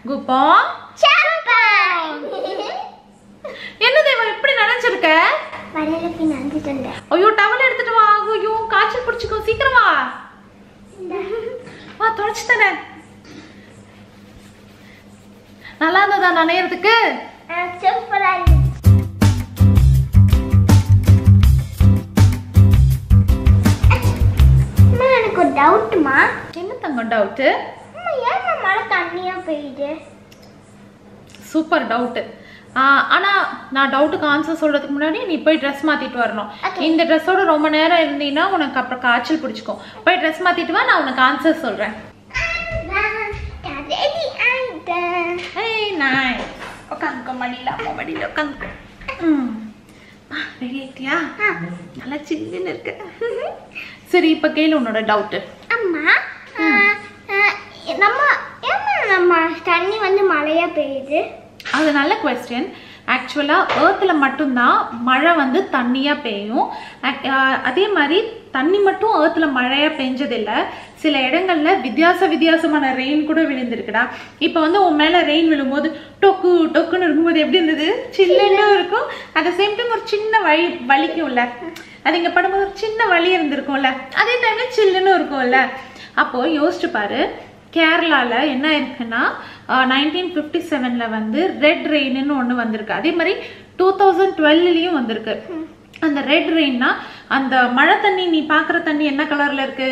குப்பம் என்னது இவன் இப்படி நினைச்சிருக்க வடலப்பி நந்துட்டு ஐயோ டவல் எடுத்துட்டு வா ஐயோ காய்ச்சல் பிடிச்சிக்கோ சீக்கிரம் வா வா தொலைச்சு தரேன் நல்லா இருந்ததா நனையறதுக்கு சூப்பரா இருந்துச்சு அம்மா, எனக்கு ஒரு டவுட்டுமா என்ன தங்கம் டவுட்டு ஏன் மழை தண்ணியா பெய்யுது சூப்பர் டவுட்டு ஆனா நான் டவுட்டுக்கு ஆன்சர் சொல்றதுக்கு முன்னாடி நீ போய் ட்ரெஸ் மாத்திட்டு வரணும் Okay. இந்த ட்ரெஸ்ஸோட ரொம்ப நேரம் இருந்தீங்கன்னா உனக்கு அப்புறம் காய்ச்சல் பிடிச்சிக்கும் போய் ட்ரெஸ் மாத்திட்டு வா நான் உனக்கு ஆன்சர் சொல்றேன் ரெடி ஆயிட்டேன் ஏய் நாய் உட்காந்துக்கோ மடியில அம்மா மடியில உட்காந்துக்கோ ம் ரெடி ஆயிட்டியா நல்லா சில்லுன்னு இருக்கு சரி இப்ப கேளு உன்னோட டவுட்டு அம்மா ஆ, ஆ, நம்ம ஏம்மா நம்ம தண்ணி வந்து மழையா பெய்யுது அது நல்ல கொஸ்டின் ஆக்சுவலாக ஏர்த்தில் மட்டும்தான் மழை வந்து தண்ணியாக பெய்யும் Ac- ஆஹ் அதே மாதிரி தண்ணி மட்டும் ஏர்த்தில் மழையாக பெஞ்சதில்லை சில இடங்கள்ல வித்தியாச வித்தியாசமான ரெயின் கூட விழுந்திருக்குடா இப்போ வந்து உன் மேலே ரெயின் விழும்போது டொக்கு டொக்குன்னு இருக்கும்போது எப்படி இருந்தது சில்லுன்னு இருக்கும் அட் த சேம் டைம் ஒரு சின்ன வழி வலிக்கும்ல அது இங்கே படும்போது ஒரு சின்ன வலி இருந்திருக்கும்ல அதே டைம்ல சில்லுன்னு இருக்கும்ல அப்போ யோசிச்சு பாரு கேரளால என்ன இருக்குன்னா நைன்டீன் ஃபிஃப்டி செவனில் வந்து ரெட் ரெயின்னு ஒன்று வந்திருக்கு அதே மாதிரி டூ தௌசண்ட் டுவெல்லையும் வந்திருக்கு அந்த ரெட் ரெயின்னா அந்த மழை தண்ணி நீ பார்க்குற தண்ணி என்ன கலரில் இருக்கு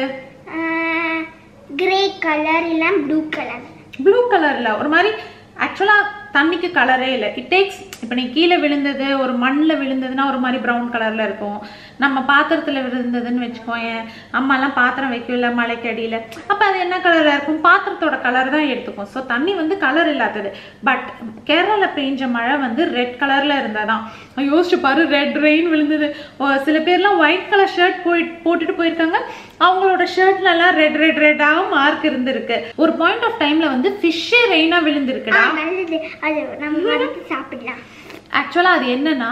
கிரே கலர் இல்ல ப்ளூ கலர் ப்ளூ கலரில் ஒரு மாதிரி ஆக்சுவலாக தண்ணிக்கு கலரே இல்லை இட் டேக்ஸ் இப்போ நீ கீழே விழுந்தது ஒரு மண்ணில் விழுந்ததுன்னா ஒரு மாதிரி ப்ரௌன் கலரில் இருக்கும் நம்ம பாத்திரத்தில் விழுந்ததுன்னு வச்சுக்கோயேன் அம்மாலாம் பாத்திரம் வைக்கல மலைக்கு அடியில் அப்போ அது என்ன கலரில் இருக்கும் பாத்திரத்தோட கலர் தான் எடுத்துக்கும் ஸோ தண்ணி வந்து கலர் இல்லாதது பட் கேரளாவில் பெஞ்ச மழை வந்து ரெட் கலரில் இருந்ததான் யோசிச்சு பாரு ரெட் ரெயின் விழுந்தது ஓ, சில பேர்லாம் ஒயிட் கலர் ஷர்ட் போய் போட்டுட்டு போயிருக்காங்க அவங்களோட ஷர்ட்லலாம் ரெட் ரெட் ரெட்டாக மார்க் இருந்திருக்கு ஒரு பாயிண்ட் ஆஃப் டைம்ல வந்து ஃபிஷ்ஷே ரெயினாக விழுந்திருக்குடா நல்லது அது நம்ம அடுத்து சாப்பிடலாம் ஆக்சுவலாக அது என்னன்னா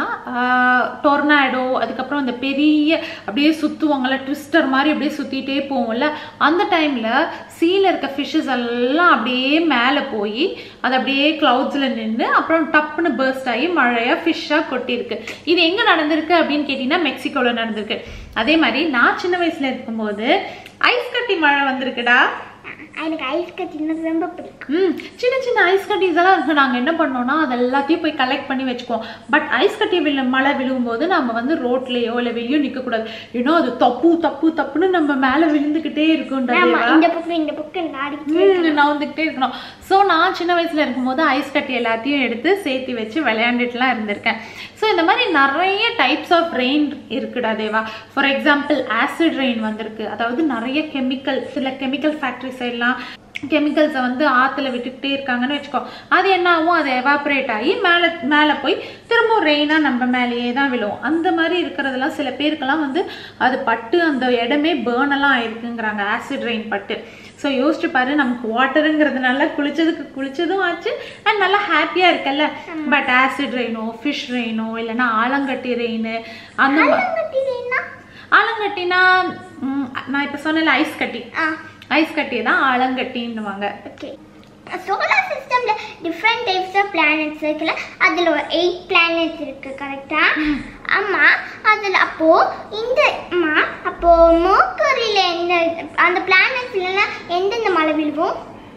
டொர்னாடோ அதுக்கப்புறம் அந்த பெரிய அப்படியே சுற்றுவாங்கல்ல ட்விஸ்டர் மாதிரி அப்படியே சுற்றிட்டே போகும்ல அந்த டைமில் சீல இருக்க ஃபிஷ்ஷஸ் எல்லாம் அப்படியே மேலே போய் அது அப்படியே க்ளவுட்ஸில் நின்று அப்புறம் டப்புன்னு burst ஆகி மழையாக ஃபிஷ்ஷாக கொட்டியிருக்கு இது எங்கே நடந்திருக்கு அப்படின்னு கேட்டிங்கன்னா மெக்சிகோவில் நடந்திருக்கு அதே மாதிரி நான் சின்ன வயசில் இருக்கும்போது ஐஸ் கட்டி மழை வந்திருக்குடா எனக்கு ஐஸ் கட்டினது ரொம்ப பிடிக்கும் ம் சின்ன சின்ன ஐஸ் கட்டிஸ் எல்லாம் இருக்கு நாங்கள் என்ன பண்ணோம்னா அது எல்லாத்தையும் போய் கலெக்ட் பண்ணி வச்சுக்குவோம் பட் ஐஸ் கட்டி விழு மழை விழுகும்போது நம்ம வந்து ரோட்லேயோ இல்லை வெளியோ நிற்கக்கூடாது ஏன்னா அது தப்பு தப்பு தப்புன்னு நம்ம மேலே விழுந்துக்கிட்டே இருக்கும்டா ஆமா தேவா. இந்த பக்கம் இந்த பக்கம் நாடிக்கு ம், நவுந்துக்கிட்டே இருக்கணும் ஸோ நான் சின்ன வயசுல இருக்கும்போது ஐஸ் கட்டி எல்லாத்தையும் எடுத்து சேர்த்து வச்சு விளையாண்டுட்டுலாம் இருந்திருக்கேன் ஸோ இந்த மாதிரி நிறைய டைப்ஸ் ஆஃப் ரெயின் இருக்குடா Deva for example acid rain வந்திருக்கு அதாவது நிறைய கெமிக்கல் சில கெமிக்கல் ஃபேக்ட்ரிஸ் எல்லாம் கெமிக்கல்ஸை வந்து ஆற்றுல விட்டுக்கிட்டே இருக்காங்கன்னு வச்சுக்கோ அது என்ன ஆகும் அது எவாப்ரேட் ஆகி மேலே மேலே போய் திரும்ப ரெயினாக நம்ம மேலேயே தான் விழுவும் அந்த மாதிரி இருக்கிறதெல்லாம் சில பேருக்கெல்லாம் வந்து அது பட்டு அந்த இடமே பேர்ன் எல்லாம் ஆயிருக்குங்கிறாங்க ஆசிட் ரெயின் பட்டு ஸோ யோசிச்சு பாரு நமக்கு வாட்டருங்கிறதுனால குளிச்சதுக்கு குளிச்சதும் ஆச்சு அண்ட் நல்லா ஹாப்பியாக இருக்கல்ல பட் ஆசிட் ரெயினோ ஃபிஷ் ரெயினோ இல்லைன்னா ஆலங்கட்டி ரெயின் அந்த மா- கட்டினா ஆலங்கட்டினா ம், நான் இப்போ சொன்னல ஐஸ் கட்டி ஆ ஐஸ் கட்டி தான் ஆலங்கட்டின்னுவாங்க ஓகே சோலார் சிஸ்டம்ல டிஃப்ரெண்ட் டைப்ஸ் ஆஃப் பிளானட்ஸ் இருக்குல்ல அதுல ஒரு எயிட் பிளானட்ஸ் இருக்கு கரெக்டா ஆமா அதுல அப்போ இந்த அம்மா அப்போ மோக்கரியில எந்த அந்த பிளானட்ஸ்ல எந்தெந்த மழை விழுவும்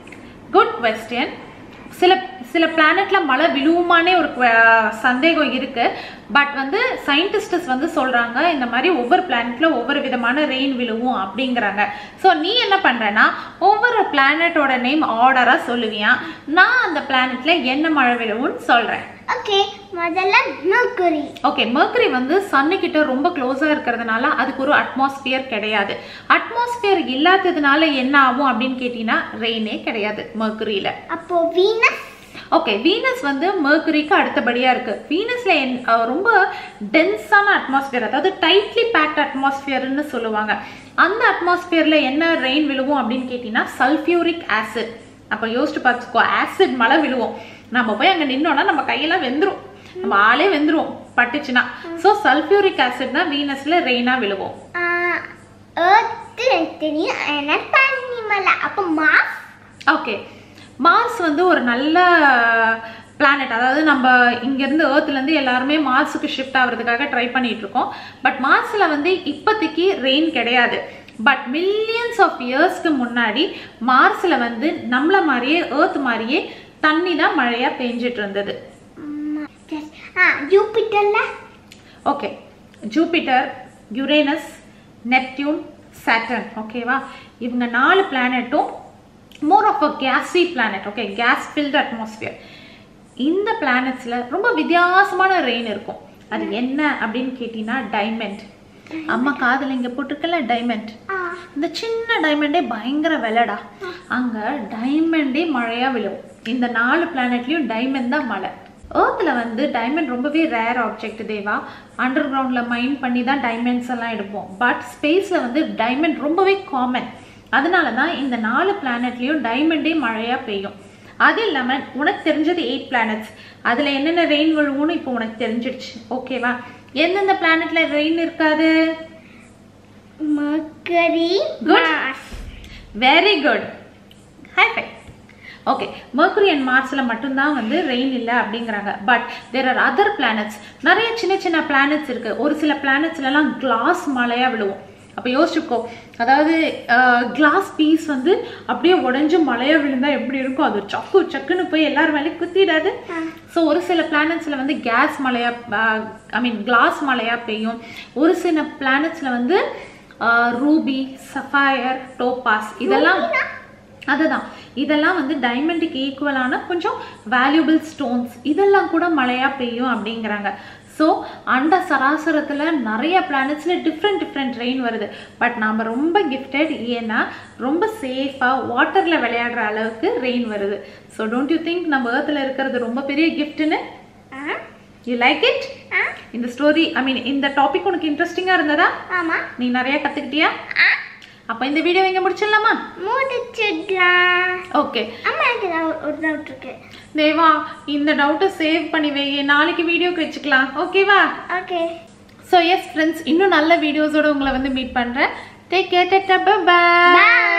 குட் கொஸ்டின் சில சில பிளானட்ல மழை விழுவுமானே ஒரு que- சந்தேகம் இருக்கு பட் வந்து சயின்டிஸ்டஸ் வந்து சொல்றாங்க இந்த மாதிரி ஒவ்வொரு பிளானட்ல ஒவ்வொரு விதமான ரெயின் விழுவும் அப்படிங்கிறாங்க ஸோ நீ என்ன பண்றனா ஒவ்வொரு பிளானட்டோட நேம் ஆர்டரா சொல்லுவியா நான் அந்த பிளானட்ல என்ன மழை விழுவும்னு சொல்றேன் ஓகே முதல்ல மோக்கரி ஓகே mercury வந்து சன்னு கிட்ட ரொம்ப க்ளோஸா இருக்கிறதுனால அதுக்கு ஒரு அட்மாஸ்பியர் கிடையாது அட்மாஸ்பியர் இல்லாததுனால என்ன ஆகும் அப்படின்னு கேட்டீங்கன்னா ரெயினே கிடையாது mercuryல அப்போ வீனஸ் ஓகே வீனஸ் வந்து mercuryக்கு அடுத்தபடியா இருக்கு வீனஸ்ல என் அஹ் ரொம்ப டென்ஸான அட்மாஸ்பியர் அதாவது டைட்லி பேக்ட் அட்மாஸ்பியர்னு சொல்லுவாங்க அந்த அட்மாஸ்பியர்ல என்ன ரெயின் விழுவும் அப்படின்னு கேட்டீங்கன்னா சல்ஃபியூரிக் ஆசிட் அப்ப யோசிச்சு பார்த்துக்கோ ஆசிட் மழை விழுவும் நம்ம போய் அங்க நின்னோம்னா நம்ம கையெல்லாம் வெந்துரும் நம்ம ஆளே வெந்துரும் பட்டுச்சுன்னா ஸோ சல்ஃபியூரிக் ஆசிட் தான் வீனஸ்ல ரெயினா விழுவும் எர்த் தெரியும் என்ன தண்ணி மலை அப்போ மாஸ் ஓகே மார்ஸ் வந்து ஒரு நல்ல பிளானட் அதாவது நம்ம இங்கேருந்து ஏர்த்லேருந்து எல்லாருமே மார்ஸுக்கு ஷிஃப்ட் ஆகிறதுக்காக ட்ரை பண்ணிட்டு இருக்கோம் பட் மார்ஸில் வந்து இப்போதைக்கு ரெயின் கிடையாது பட் மில்லியன்ஸ் ஆஃப் இயர்ஸ்க்கு முன்னாடி மார்ஸில் வந்து நம்மள மாதிரியே ஏர்த் மாதிரியே தண்ணி தான் மழையாக பெஞ்சிட்டு இருந்தது ஆ ஜூபிட்டர்ல okay Jupiter Uranus Neptune Saturn ஓகேவா இவங்க நாலு பிளானட்டும் more of a gassy planet okay gas filled atmosphere இந்த பிளானட்ஸில் ரொம்ப வித்தியாசமான ரெயின் இருக்கும் அது என்ன அப்படின்னு கேட்டிங்கன்னா டைமண்ட் அம்மா காதில் இங்கே போட்டிருக்கல டைமண்ட் ஆ இந்த சின்ன டைமண்டே பயங்கர விலைடா அங்க டைமண்டே மழையா விழும் இந்த நாலு பிளானட்லயும் டைமண்ட் தான் மழை ஏர்த்தில் வந்து டைமண்ட் ரொம்பவே ரேர் ஆப்ஜெக்ட் தேவா அண்டர் கிரவுண்டில் மைண்ட் பண்ணி தான் டைமண்ட்ஸ் எல்லாம் எடுப்போம் பட் ஸ்பேஸில் வந்து டைமண்ட் ரொம்பவே காமன் அதனால தான் இந்த நாலு பிளானட்லேயும் டைமண்டே மழையாக பெய்யும் அது இல்லாமல் உனக்கு தெரிஞ்சது எயிட் பிளானட்ஸ் அதில் என்னென்ன ரெயின் விழுவும்னு இப்போ உனக்கு தெரிஞ்சிடுச்சு ஓகேவா எந்தெந்த பிளானட்ல ரெயின் இருக்காது Mercury Good. Mars very good high five okay Mercury and மார்ஸில் மட்டும்தான் வந்து ரெயின் இல்லை அப்படிங்கிறாங்க but there are other planets நிறைய சின்ன சின்ன பிளானட்ஸ் இருக்கு ஒரு சில பிளானட்ஸ்லலாம் கிளாஸ் மழையாக விழுவும் அப்போ யோசிச்சுக்கோ அதாவது கிளாஸ் பீஸ் வந்து அப்படியே உடஞ்சு மழையாக விழுந்தா எப்படி இருக்கும் அது சக்கு சக்குன்னு போய் எல்லார் மேலேயும் குத்திடாது ஸோ ஒரு சில பிளானட்ஸில் வந்து கேஸ் மழையா ஐ மீன் கிளாஸ் மழையா பெய்யும் ஒரு சில பிளானட்ஸில் வந்து ரூபி சஃபயர் டோபாஸ் இதெல்லாம் அதுதான் இதெல்லாம் வந்து டைமண்டுக்கு ஈக்குவலான கொஞ்சம் வேல்யூபிள் ஸ்டோன்ஸ் இதெல்லாம் கூட மழையா பெய்யும் அப்படிங்கிறாங்க ஸோ அண்ட சராசரத்தில் நிறைய பிளானட்ஸில் டிஃப்ரெண்ட் டிஃப்ரெண்ட் ரெயின் வருது பட் நாம் ரொம்ப கிஃப்டட் ஏன்னா ரொம்ப சேஃபாக வாட்டரில் விளையாடுற அளவுக்கு ரெயின் வருது ஸோ டோன்ட் யூ திங்க் நம்ம ஏர்த்தில் இருக்கிறது ரொம்ப பெரிய கிஃப்ட்னு ஆ யூ லைக் இட் ஆ இந்த ஸ்டோரி ஐ மீன் இந்த டாபிக் உனக்கு இன்ட்ரெஸ்டிங்காக இருந்ததா ஆமா நீ நிறைய கற்றுக்கிட்டியா ஆ அப்போ இந்த வீடியோ இங்கே முடிச்சிடலாமா முடிச்சிடலாம் ஓகே அம்மா எனக்கு ஒரு- ஒரு டவுட் இருக்கு தேவா இந்த டவுட்டை சேவ் பண்ணி வை நாளைக்கு வீடியோக்கு வச்சுக்கலாம் ஓகேவா ஓகே ஸோ எஸ் ஃப்ரெண்ட்ஸ் இன்னும் நல்ல வீடியோஸோட உங்களை வந்து மீட் பண்ணுறேன் டேக் கேர் டெட்டா பாய் Bye.